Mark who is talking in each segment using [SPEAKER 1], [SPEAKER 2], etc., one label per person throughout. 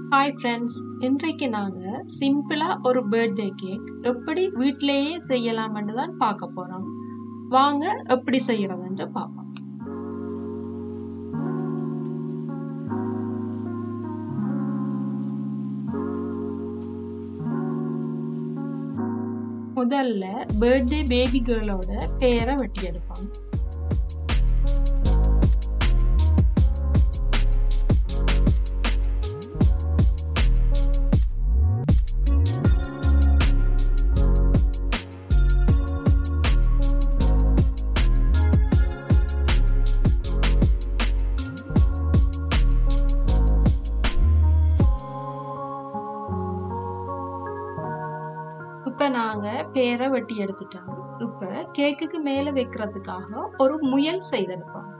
[SPEAKER 1] hi friends இன்றைக்கு நாங்கள் சிம்பிளாக ஒரு பர்த்டே கேக் எப்படி வீட்டிலேயே செய்யலாம்னு தான் பார்க்க போகிறோம் வாங்க எப்படி செய்கிறதுன்ட்டு பார்ப்போம் முதல்ல பர்த்டே பேபி கேர்ளோட பேரை வெட்டி எடுப்பாங்க இப்போ நாங்கள் பேரை வெட்டி எடுத்துட்டோம் இப்போ கேக்குக்கு மேலே வைக்கிறதுக்காக ஒரு முயல் செய்தெடுப்போம்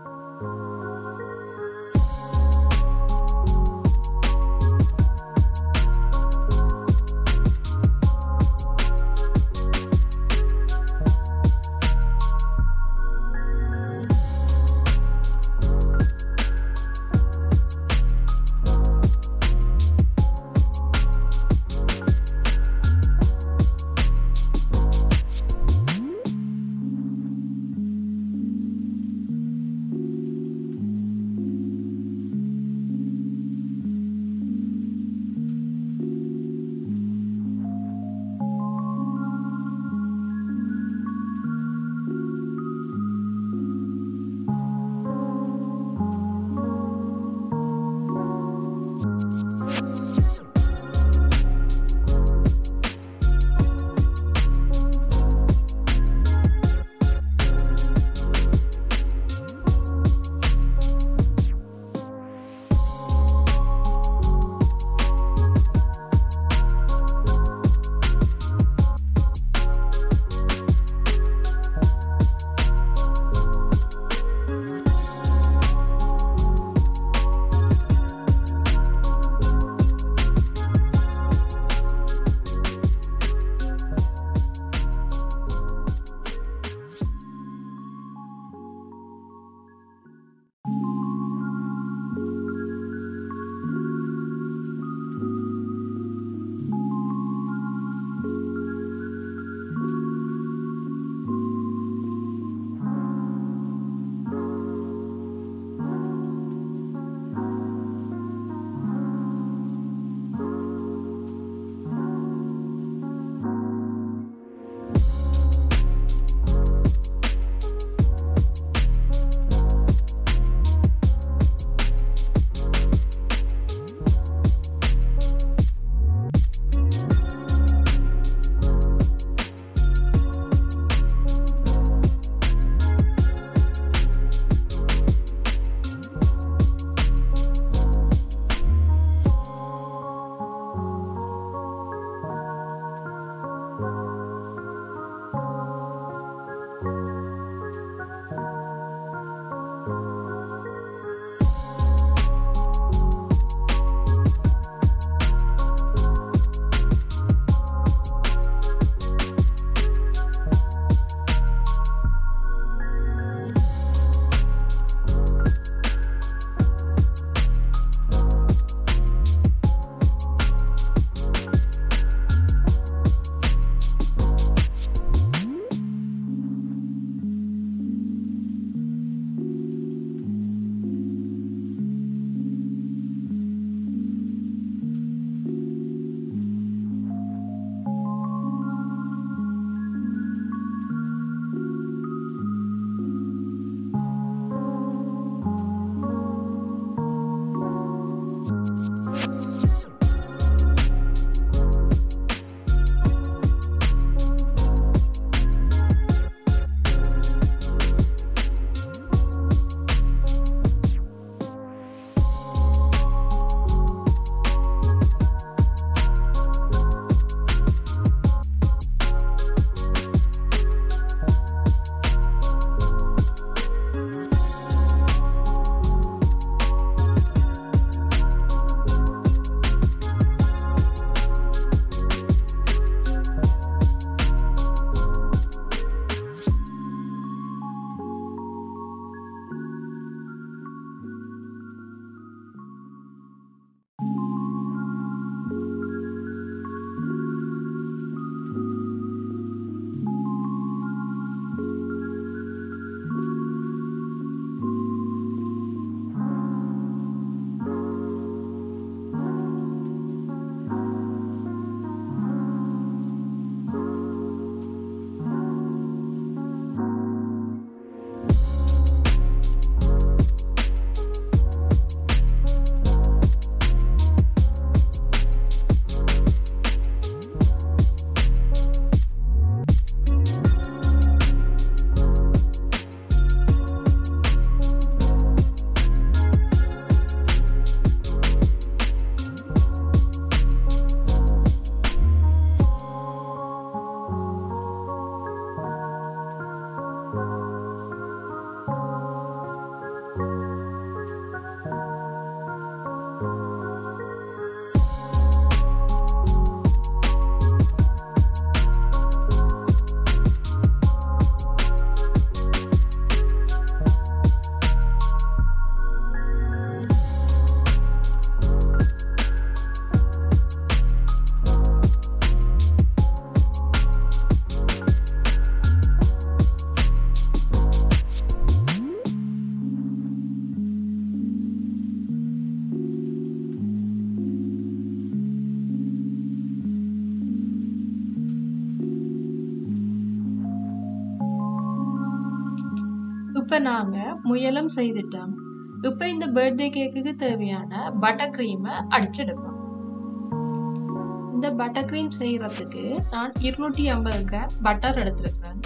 [SPEAKER 1] இப்போ நாங்கள் முயலும் செய்துட்டோம் இப்போ இந்த பர்த்டே கேக்குக்கு தேவையான பட்டர் க்ரீமை அடிச்செடுப்போம் இந்த பட்டர் க்ரீம் செய்யறதுக்கு நான் இருநூற்றி ஐம்பது கிராம் பட்டர் எடுத்திருக்கிறேன்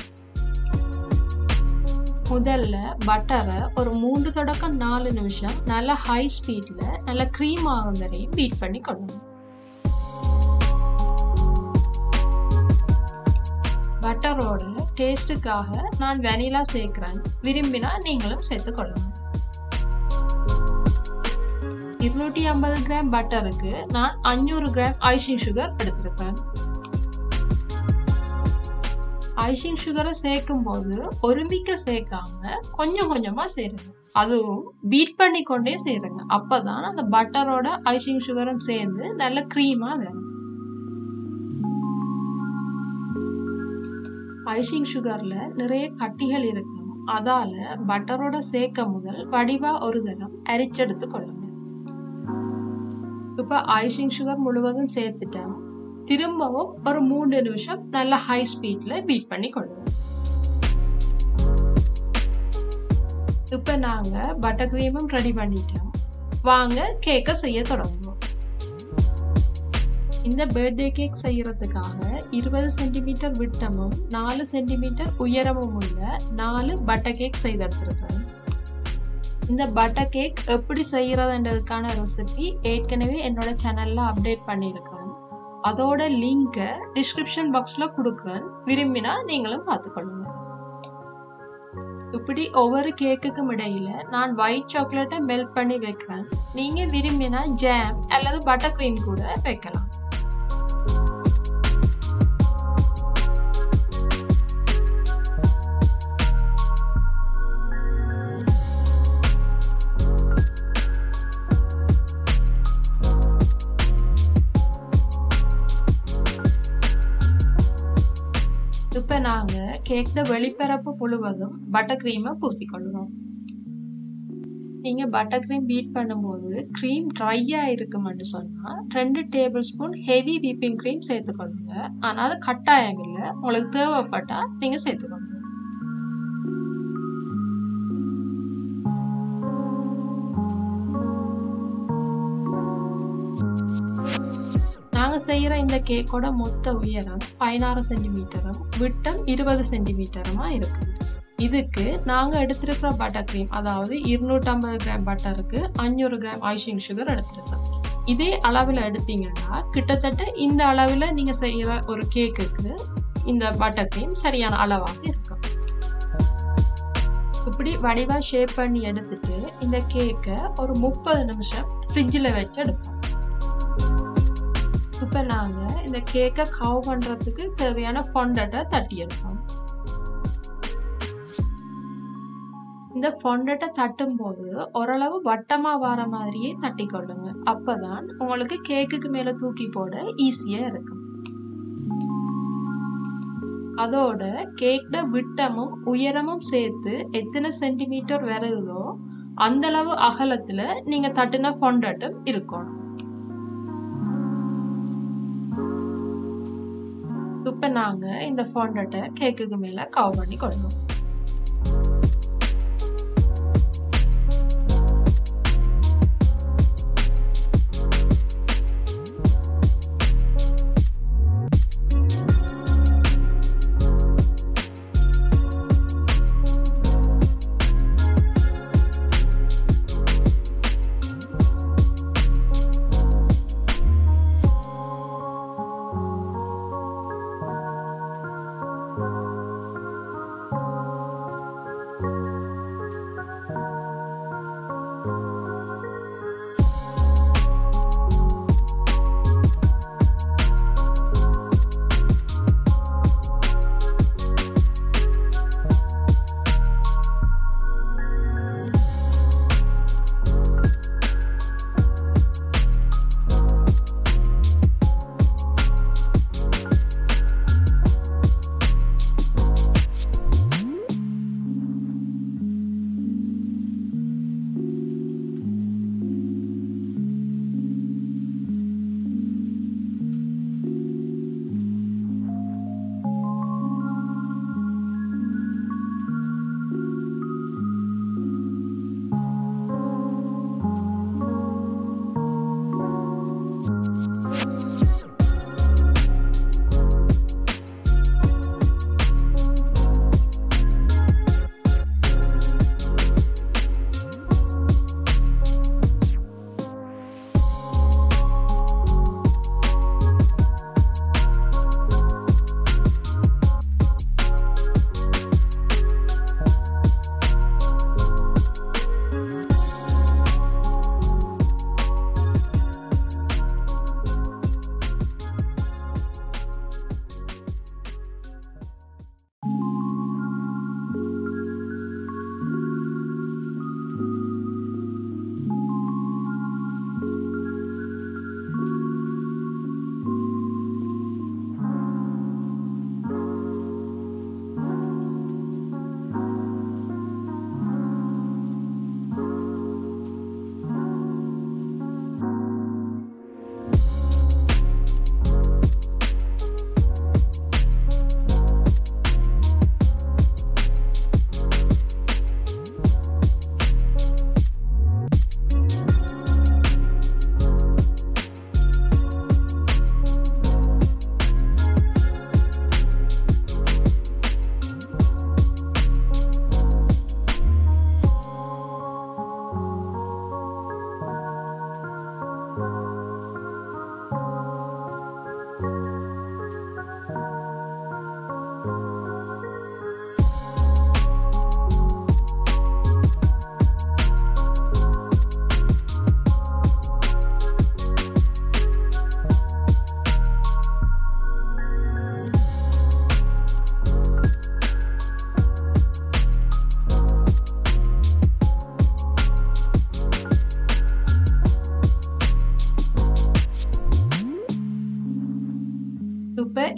[SPEAKER 1] முதல்ல பட்டரை ஒரு மூன்று தொடக்கம் நாலு நிமிஷம் நல்ல ஹை ஸ்பீட்ல நல்ல க்ரீம் ஆகும் வரையும் பீட் பண்ணி கொள்ளணும் பட்டரோட டேஸ்ட்டுக்காக நான் வெனிலா சேர்க்கிறேன் விரும்பினா நீங்களும் சேர்த்துக்கொள்ளணும் இருநூற்றி ஐம்பது கிராம் பட்டருக்கு நான் அஞ்சூறு கிராம் ஐசிங் சுகர் எடுத்திருப்பேன் ஐசிங் சுகரை சேர்க்கும் போது ஒருமிக்க சேர்க்காம கொஞ்சம் கொஞ்சமா சேருங்க அதுவும் பீட் பண்ணி கொண்டே சேருங்க அப்பதான் அந்த பட்டரோட ஐசிங் சுகரும் சேர்ந்து நல்ல க்ரீமா வரும் ஐசிங் சுகர்ல நிறைய கட்டிகள் இருக்கும் அதால பட்டரோட சேர்க்க முதல் வடிவா ஒரு தரம் அரிச்செடுத்து கொள்ளுங்க இப்ப ஐசிங் சுகர் முழுவதும் சேர்த்துட்டேன் திரும்பவும் ஒரு மூன்று நிமிஷம் நல்ல ஹை ஸ்பீட்ல பீட் பண்ணி கொள்ளுவோம் இப்ப நாங்க பட்டர் கிரீமும் ரெடி பண்ணிட்டோம் வாங்க கேக்க செய்ய தொடங்குவோம் இந்த பர்த்டே கேக் செய்யறதுக்காக இருபது சென்டிமீட்டர் விட்டமும் நாலு சென்டிமீட்டர் உயரமும் உள்ள நாலு பட்டர் கேக் செய்தெடுத்திருக்கிறேன் இந்த பட்டர் கேக் எப்படி செய்யறதுன்றதுக்கான ரெசிபி ஏற்கனவே என்னோட சேனல்ல அப்டேட் பண்ணியிருக்கேன் அதோட லிங்கை டிஸ்கிரிப்ஷன் பாக்ஸில் கொடுக்குறேன் விரும்பினா நீங்களும் பார்த்துக்கொள்ளுங்க இப்படி ஒவ்வொரு கேக்குக்கும் இடையில நான் ஒயிட் சாக்லேட்டை மெல்ட் பண்ணி வைக்கிறேன் நீங்க விரும்பினா ஜாம் அல்லது பட்டர் க்ரீம் கூட வைக்கலாம் இப்போ நாங்கள் கேக்கில் வெளிப்பரப்பு முழுவதும் பட்டர் க்ரீமை பூசிக்கொள்கிறோம் நீங்கள் பட்டர் க்ரீம் பீட் பண்ணும்போது க்ரீம் ட்ரையாக இருக்குமென்னு சொன்னால் ரெண்டு tablespoon heavy whipping cream சேர்த்துக்கொள்ளுங்க ஆனால் அது கட்டாயம் இல்லை உங்களுக்கு தேவைப்பட்டால் நீங்கள் சேர்த்துக்கொள்ளுங்க நாங்கள் செய்கிற இந்த கேக்கோட மொத்த உயரம் பதினாறு சென்டிமீட்டரும் விட்டம் இருபது சென்டிமீட்டருமா இருக்குது இதுக்கு நாங்கள் எடுத்திருக்கிற பட்டர் க்ரீம் அதாவது இருநூற்றம்பது கிராம் பட்டருக்கு அஞ்சூறு கிராம் ஐஷிங் சுகர் எடுத்திருக்கோம் இதே அளவில் எடுத்தீங்கன்னா கிட்டத்தட்ட இந்த அளவில் நீங்கள் செய்கிற ஒரு கேக்குக்கு இந்த பட்டர் க்ரீம் சரியான அளவாக இருக்கும் இப்படி வடிவாக ஷேப் பண்ணி எடுத்துட்டு இந்த கேக்கை ஒரு முப்பது நிமிஷம் ஃப்ரிட்ஜில் வச்சு எடுப்போம் இப்போ நாங்கள் இந்த கேக்கை கவ் பண்ணுறதுக்கு தேவையான ஃபொண்டட்டை தட்டி எடுப்போம் இந்த ஃபொண்டட்டை தட்டும் போது ஓரளவு வட்டமாக வர மாதிரியே தட்டி கொள்ளுங்க அப்போதான் உங்களுக்கு கேக்குக்கு மேலே தூக்கி போட ஈஸியாக இருக்கும் அதோட கேக்ல விட்டமும் உயரமும் சேர்த்து எத்தனை சென்டிமீட்டர் வருதோ அந்த அளவு அகலத்துல நீங்க தட்டின ஃபொண்டட்டும் இருக்கணும் இப்போ நாங்க இந்த ஃபோண்டட்டை கேக்குக்கு மேல கவ் பண்ணி கொள்ளணும்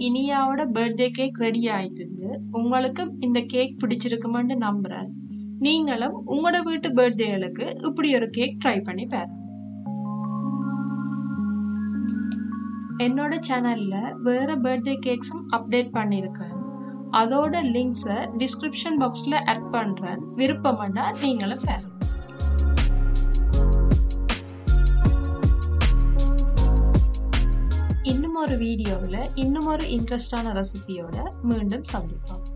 [SPEAKER 1] இனியாவோட பர்த்டே கேக் ரெடி ஆயிட்டுது உங்களுக்கு இந்த கேக் பிடிச்சிருக்குமென்னு நம்புறேன் நீங்களும் உங்களோட வீட்டு பர்த்டேகளுக்கு இப்படி ஒரு கேக் ட்ரை பண்ணி பாருங்க என்னோட சேனல்ல வேற பர்த்டே கேக்ஸும் அப்டேட் பண்ணியிருக்கேன் அதோட லிங்க்ஸை டிஸ்கிரிப்ஷன் பாக்ஸில் ஆட் பண்ணுறேன் விருப்பம்னா நீங்களும் பாருங்க இன்னும் ஒரு வீடியோவில் இன்னும் ஒரு இன்ட்ரெஸ்டான ரெசிபியோட மீண்டும் சந்திப்போம்